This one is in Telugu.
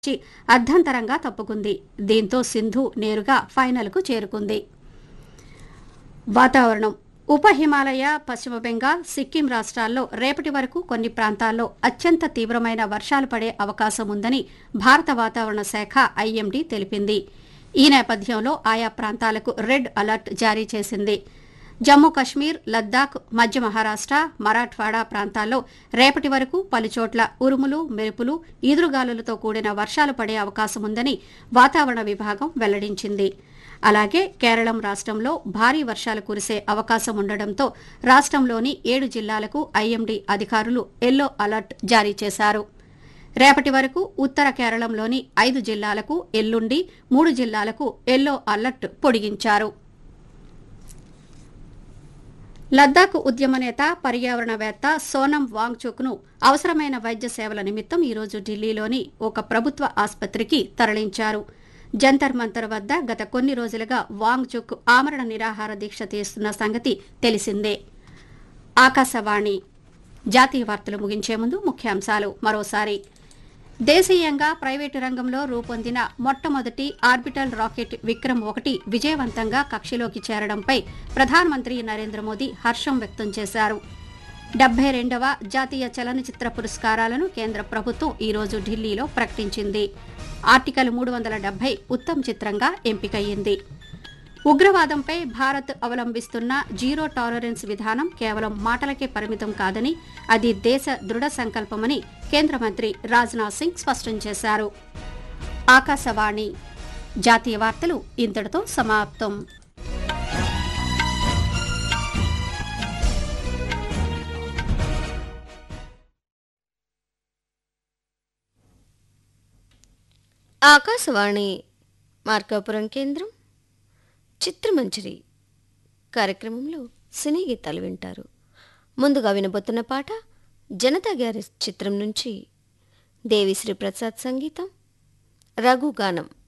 నుంచి అర్ధంతరంగా తప్పుకుంది దీంతో సింధు నేరుగా ఫైనల్కు చేరుకుంది వాతావరణం ఉప హిమాలయ పశ్చిమ బెంగాల్ సిక్కిం రాష్ట్రాల్లో రేపటి వరకు కొన్ని ప్రాంతాల్లో అత్యంత తీవ్రమైన వర్షాలు పడే అవకాశం ఉందని భారత వాతావరణ శాఖ ఐఎండీ తెలిపింది ఈ నేపథ్యంలో ఆయా ప్రాంతాలకు రెడ్ అలర్ట్ జారీ చేసింది జమ్మూ కశ్మీర్ లద్దాఖ్ మధ్య మహారాష్ట్ర మరాఠ్వాడా ప్రాంతాల్లో రేపటి వరకు పలుచోట్ల ఉరుములు మెరుపులు ఈదురుగాలులతో కూడిన వర్షాలు పడే అవకాశం ఉందని వాతావరణ విభాగం వెల్లడించింది అలాగే కేరళం రాష్ట్రంలో భారీ వర్షాలు కురిసే అవకాశం ఉండడంతో రాష్ట్రంలోని ఏడు జిల్లాలకు ఐఎండీ అధికారులు ఎల్లో అలర్ట్ జారీ చేశారు రేపటి వరకు ఉత్తర కేరళంలోని ఐదు జిల్లాలకు ఎల్లుండి మూడు జిల్లాలకు ఎల్లో అలర్ట్ పొడిగించారు లద్దాఖ్ ఉద్యమ నేత పర్యావరణవేత్త సోనం వాంగ్చుక్ను అవసరమైన వైద్య సేవల నిమిత్తం ఈరోజు ఢిల్లీలోని ఒక ప్రభుత్వ ఆసుపత్రికి తరలించారు జంతర్ మంతర్ వద్ద గత కొన్ని రోజులుగా వాంగ్చుక్ ఆమరణ నిరాహార దీక్ష తీస్తున్న సంగతి తెలిసిందే ఆకాశవాణి జాతీయ వార్తలు ముగించే ముందు ముఖ్యాంశాలు మరోసారి దేశీయంగా ప్రైవేటు రంగంలో రూపొందిన మొట్టమొదటి ఆర్బిటల్ రాకెట్ విక్రమ్ ఒకటి విజయవంతంగా కక్షలోకి చేరడంపై ప్రధానమంత్రి నరేంద్ర మోదీ హర్షం వ్యక్తం చేశారు డెబ్బై రెండవ జాతీయ చలనచిత్ర పురస్కారాలను కేంద్ర ప్రభుత్వం ఈరోజు ఢిల్లీలో ప్రకటించింది ఆర్టికల్ మూడు వందల డెబ్బై ఉత్తమ్ చిత్రంగా ఎంపికయ్యింది ఉగ్రవాదంపై భారత్ అవలంబిస్తున్న జీరో టాలరెన్స్ విధానం కేవలం మాటలకే పరిమితం కాదని అది దేశ దృఢ సంకల్పమని కేంద్ర మంత్రి రాజ్నాథ్ సింగ్ స్పష్టం చేశారు ఆకాశవాణి జాతీయ వార్తలు ఇంతటితో సమాప్తం ఆకాశవాణి మార్కాపురం కేంద్రం చిత్రమంజరి కార్యక్రమంలో సినీ గీతాలు వింటారు ముందుగా వినబోతున్న పాట జనతా గారి చిత్రం నుంచి దేవిశ్రీ ప్రసాద్ సంగీతం రఘు గానం